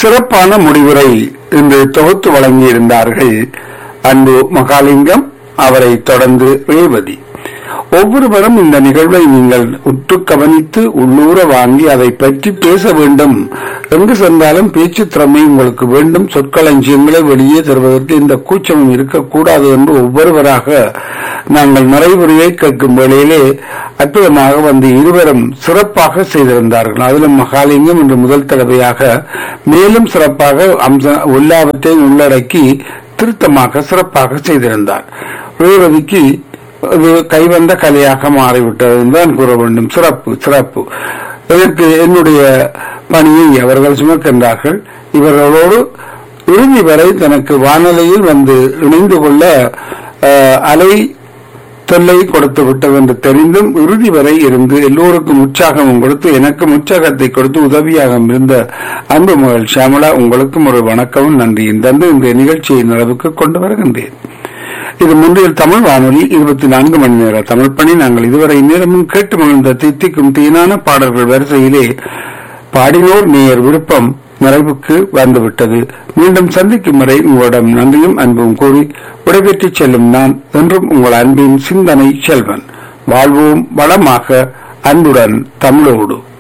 சிறப்பான முடிவுரை இன்று தொகுத்து வழங்கியிருந்தார்கள் அன்பு மகாலிங்கம் அவரை தொடர்ந்து ரேவதி ஒவ்வொருவரும் இந்த நிகழ்வை நீங்கள் உற்று கவனித்து உள்ளூர வாங்கி அதை பற்றி பேச வேண்டும் எங்கு சென்றாலும் பேச்சு திறமை உங்களுக்கு வேண்டும் சொற்களஞ்சியங்களை வெளியே தருவதற்கு இந்த கூச்சமும் இருக்கக்கூடாது என்று ஒவ்வொருவராக நாங்கள் நிறைவுரையை கேட்கும் வேளையிலே அற்புதமாக வந்து இருவரும் சிறப்பாக செய்திருந்தார்கள் அதிலும் மகாலிங்கம் என்று முதல் தடவையாக மேலும் சிறப்பாக அம்ச எல்லாவற்றையும் உள்ளடக்கி திருத்தமாக சிறப்பாக செய்திருந்தார் ரேவதிக்கு அது கைவந்த கலையாக மாறிவிட்டது என்றுதான் கூற வேண்டும் சிறப்பு சிறப்பு இதற்கு என்னுடைய பணியை அவர்கள் சுமக்கின்றார்கள் இவர்களோடு இறுதி வரை தனக்கு வானொலியில் வந்து இணைந்து கொள்ள அஹ், அலை தொல்லை கொடுத்து விட்டது என்று தெரிந்தும் இறுதி வரை இருந்து எல்லோருக்கும் உற்சாகமும் கொடுத்து எனக்கும் உற்சாகத்தை கொடுத்து உதவியாக இருந்த அன்பு மகள் ஷியாமலா உங்களுக்கும் ஒரு வணக்கமும் நன்றியும் தந்து இந்த நிகழ்ச்சியை நிறைவுக்கு கொண்டு வருகின்றேன் இது முந்தையில் தமிழ் வானொலி இருபத்தி நான்கு மணி நேர தமிழ் பணி நாங்கள் இதுவரை நேரமும் கேட்டு மகிழ்ந்த தித்திக்கும் தீனான பாடல்கள் வரிசையிலே பாடினோர் நேயர் விருப்பம் நிறைவுக்கு வந்துவிட்டது மீண்டும் சந்திக்கும் வரை உங்களிடம் நன்றியும் அன்பும் கூறி விடைபெற்றுச் செல்லும் நான் என்றும் உங்கள் அன்பின் சிந்தனை செல்வன் வாழ்வோம் வளமாக அன்புடன் தமிழோடு